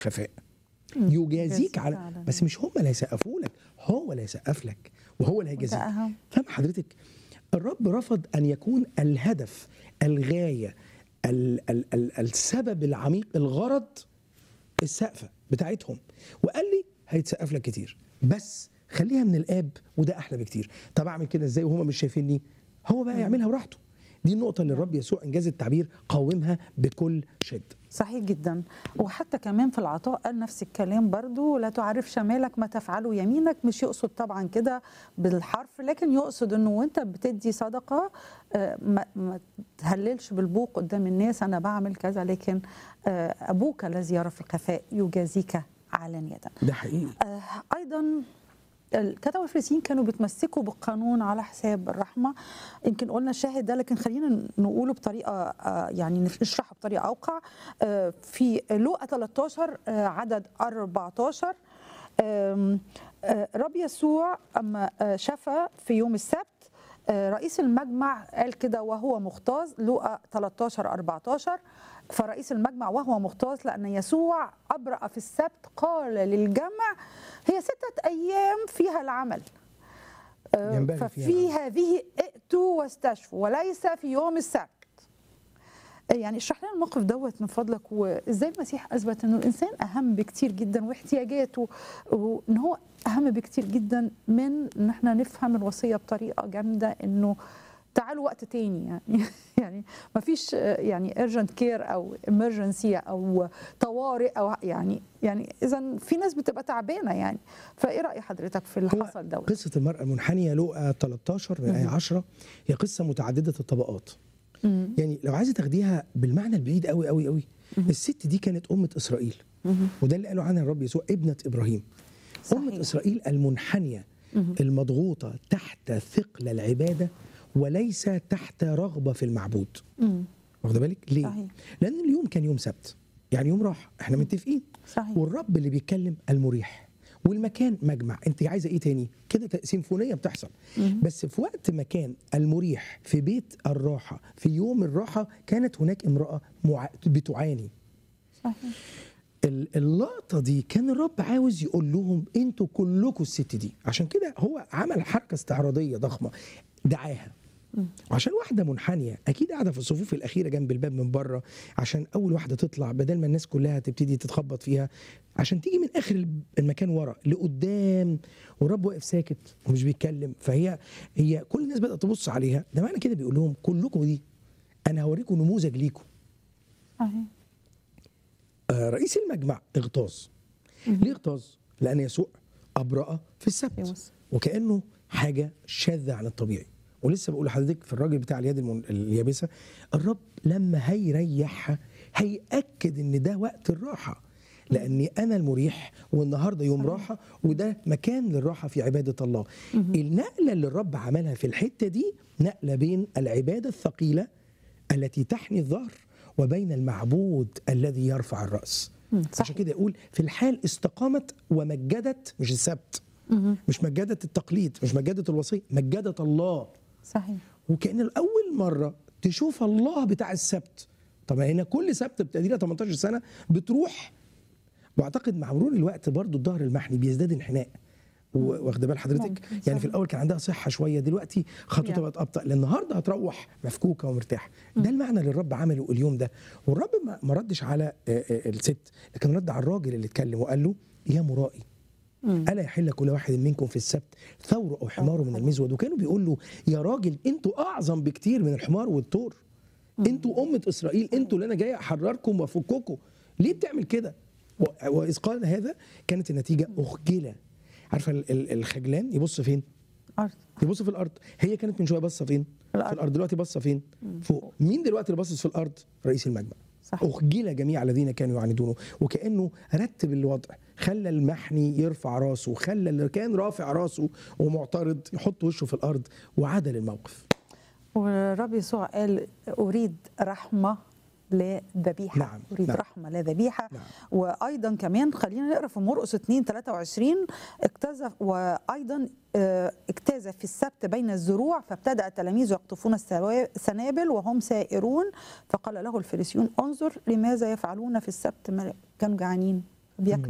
خفاء مم. يجازيك يجازيك على على بس مش هم اللي هيسقفوا لك هو اللي هيسقف لك وهو اللي ده هيجازيك اهم فاهم حضرتك الرب رفض ان يكون الهدف الغايه ال ال ال السبب العميق الغرض السقفه بتاعتهم وقال لي هيتسقف لك كتير بس خليها من الاب وده احلى بكتير طب اعمل كده ازاي وهم مش شايفيني هو بقى يعملها براحته دي النقطه اللي الرب يسوع انجاز التعبير قاومها بكل شده صحيح جدا وحتى كمان في العطاء قال نفس الكلام برضو لا تعرف شمالك ما تفعله يمينك مش يقصد طبعا كده بالحرف لكن يقصد انه وانت بتدي صدقه آه، ما, ما تهللش بالبوق قدام الناس انا بعمل كذا لكن آه، ابوك الذي يرى في الخفاء يجازيك علانيه ده حقيقي آه، ايضا الكتبه الفريسيين كانوا بيتمسكوا بالقانون على حساب الرحمه يمكن قلنا الشاهد ده لكن خلينا نقوله بطريقه آه، يعني نشرحه بطريقه اوقع آه، في لوقا 13 آه، عدد 14 آم، آه، رب يسوع اما آه، شفى في يوم السبت آه، رئيس المجمع قال كده وهو مغتاظ لوقا 13 14 فرئيس المجمع وهو مغتاظ لأن يسوع أبرأ في السبت قال للجمع هي ستة أيام فيها العمل آه، ينبغي فيها ففي العمل. هذه ائتوا واستشفوا وليس في يوم السبت يعني اشرح لنا الموقف دوت من فضلك وازاي المسيح اثبت انه الانسان اهم بكتير جدا واحتياجاته وان هو اهم بكتير جدا من ان احنا نفهم الوصيه بطريقه جامده انه تعالوا وقت تاني يعني يعني ما فيش يعني urgent كير او emergency او طوارئ او يعني يعني اذا في ناس بتبقى تعبانه يعني فايه راي حضرتك في اللي هو حصل دوت قصه المراه المنحنيه لوقا 13 من ايه 10 هي قصه متعدده الطبقات مم. يعني لو عايزه تاخديها بالمعنى البعيد قوي قوي قوي الست دي كانت امه اسرائيل مهم. وده اللي قاله عنها الرب يسوع ابنه ابراهيم امه صحيح. اسرائيل المنحنيه مهم. المضغوطه تحت ثقل العباده وليس تحت رغبه في المعبود مم. واخده بالك ليه صحيح. لان اليوم كان يوم سبت يعني يوم راحه احنا متفقين صحيح والرب اللي بيتكلم المريح والمكان مجمع انت عايزه ايه تاني كده ت- سيمفونيه بتحصل مهم. بس في وقت ما كان المريح في بيت الراحه في يوم الراحه كانت هناك امراه مع... بتعاني صحيح ال- اللقطه دي كان الرب عاوز يقول لهم انتوا كلكم الست دي عشان كده هو عمل حركه استعراضيه ضخمه دعاها مم. وعشان واحده منحنيه اكيد قاعده في الصفوف الاخيره جنب الباب من بره عشان اول واحده تطلع بدل ما الناس كلها تبتدي تتخبط فيها عشان تيجي من اخر الب- المكان ورا لقدام والرب واقف ساكت ومش بيتكلم فهي هي كل الناس بدات تبص عليها ده معنى كده بيقول لهم كلكم دي انا هوريكم نموذج ليكم صحيح آه، رئيس المجمع اغتاظ ليه اغتاظ؟ لأن يسوع أبرأ في السبت يوس. وكأنه حاجة شاذة عن الطبيعي ولسه بقول لحضرتك في الراجل بتاع اليد المن... اليابسة الرب لما هيريحها هيأكد إن ده وقت الراحة لأني أنا المريح والنهاردة يوم راحة وده مكان للراحة في عبادة الله النقلة اللي الرب عملها في الحتة دي نقلة بين العبادة الثقيلة التي تحني الظهر وبين المعبود الذي يرفع الرأس مم. عشان صحيح كده يقول في الحال استقامت ومجدت مش السبت مهم. مش مجدت التقليد مش مجدت الوصية مجدت الله صحيح وكأن الأول مرة تشوف الله بتاع السبت طب هنا كل سبت بتقديرها 18 سنة بتروح واعتقد مع مرور الوقت برضو الظهر المحني بيزداد انحناء و- واخده بال حضرتك ممكن، يعني صحيح. في الاول كان عندها صحه شويه دلوقتي خطوتها يعني. بقت ابطا لان النهارده هتروح مفكوكه ومرتاحه ده المعنى اللي الرب عمله اليوم ده والرب ما- ما ردش على آه، آه، الست لكن رد على الراجل اللي اتكلم وقال له يا مرائي مم. الا يحل كل واحد منكم في السبت ثور او حمار من المزود وكانوا بيقول له يا راجل انتوا اعظم بكتير من الحمار والثور انتوا امه اسرائيل انتوا اللي انا جاي احرركم وافككم ليه بتعمل كده و- واذ قال هذا كانت النتيجه اخجله عارفه ال- ال- الخجلان يبص فين أرض يبص في الارض هي كانت من شويه باصه فين الأرض. في الارض دلوقتي باصه فين فوق مين دلوقتي اللي باصص في الارض رئيس المجمع صحيح أخجل جميع الذين كانوا يعاندونه وكأنه رتب الوضع خلى المحني يرفع راسه خلى اللي كان رافع راسه ومعترض يحط وشه في الأرض وعدل الموقف والرب يسوع قال اريد رحمه لا ذبيحه نعم، اريد نعم. رحمه لا ذبيحه نعم. وايضا كمان خلينا نقرا في مرقس 2 23 اجتاز وايضا آه، اجتاز في السبت بين الزروع فابتدا التلاميذ يقطفون السوا- السنابل وهم سائرون فقال له الفريسيون انظر لماذا يفعلون في السبت ما كانوا جعانين بياكلوا